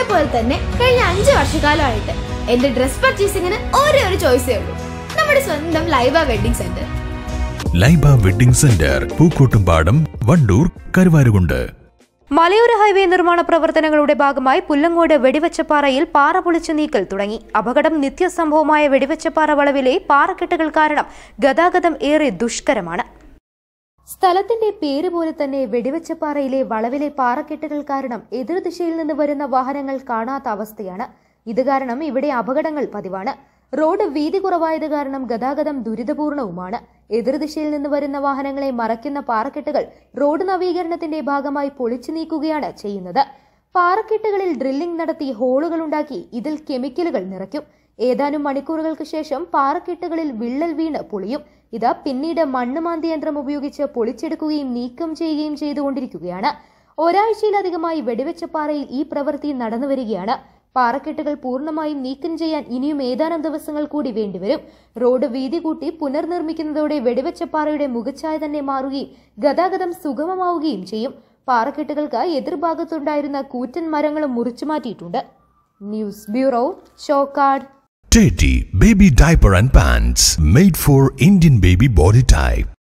അതേപോലെ തന്നെ കഴിഞ്ഞ അഞ്ച് വർഷക്കാലമായിട്ട് എന്റെ ഡ്രസ് പർച്ചേസിങ്ങിന് ഒരേ ഒരു ചോയ്സേ ഉള്ളൂ നമ്മുടെ സ്വന്തം Laiba wedding centre Laiba wedding centre Pookkottumpadam Wandoor Karuvarakundu മലയോര ഹൈവേ നിർമ്മാണ പ്രവർത്തനങ്ങളുടെ ഭാഗമായി പുല്ലങ്ങോട് വെടിവെച്ചപ്പാറയിൽ പാറ പൊളിച്ചു നീക്കൽ തുടങ്ങി അപകടം നിത്യസംഭവമായ വെടിവെച്ചപ്പാറ വളവിലെ പാറക്കെട്ടുകൾ കാരണം ഗതാഗതം ഏറെ ദുഷ്കരമാണ് സ്ഥലത്തിന്റെ പേര് പോലെ തന്നെ വെടിവെച്ചപ്പാറയിലെ വളവിലെ പാറക്കെട്ടുകൾ കാരണം എതിർദിശയിൽ നിന്ന് വരുന്ന വാഹനങ്ങൾ കാണാത്ത അവസ്ഥയാണ് ഇത് കാരണം ഇവിടെ അപകടങ്ങൾ പതിവാണ് റോഡ് വീതി കുറവായത് കാരണം ഗതാഗതം ദുരിതപൂർണവുമാണ് എതിർദിശയിൽ നിന്ന് വരുന്ന വാഹനങ്ങളെ മറയ്ക്കുന്ന പാറക്കെട്ടുകൾ റോഡ് നവീകരണത്തിന്റെ ഭാഗമായി പൊളിച്ചു നീക്കുകയാണ് ചെയ്യുന്നത് പാറക്കെട്ടുകളിൽ ഡ്രില്ലിംഗ് നടത്തി ഹോളുകൾ ഉണ്ടാക്കി ഇതിൽ കെമിക്കലുകൾ നിറയ്ക്കും ഏതാനും മണിക്കൂറുകൾക്ക് ശേഷം പാറക്കെട്ടുകളിൽ വിള്ളൽ വീണ് പൊളിയും ഇത് പിന്നീട് മണ്ണ് മാന്തി യന്ത്രം ഉപയോഗിച്ച് പൊളിച്ചെടുക്കുകയും നീക്കം ചെയ്യുകയും ചെയ്തുകൊണ്ടിരിക്കുകയാണ് ഒരാഴ്ചയിലധികമായി വെടിവെച്ചപ്പാറയിൽ ഈ പ്രവൃത്തി നടന്നു വരികയാണ് പാറക്കെട്ടുകൾ പൂർണ്ണമായും നീക്കം ചെയ്യാൻ ഇനിയും ഏതാനും ദിവസങ്ങൾ കൂടി വേണ്ടിവരും റോഡ് വീതി കൂട്ടി പുനർനിർമ്മിക്കുന്നതോടെ വെടിവെച്ചപ്പാറയുടെ മുഖച്ഛായ തന്നെ മാറുകയും ഗതാഗതം സുഗമമാവുകയും ചെയ്യും പാറക്കെട്ടുകൾക്ക് എതിർഭാഗത്തുണ്ടായിരുന്ന കൂറ്റൻ മരങ്ങളും മുറിച്ചു മാറ്റിയിട്ടുണ്ട് news bureau Chokkad Teddy Baby Diaper and Pants made for Indian baby body type.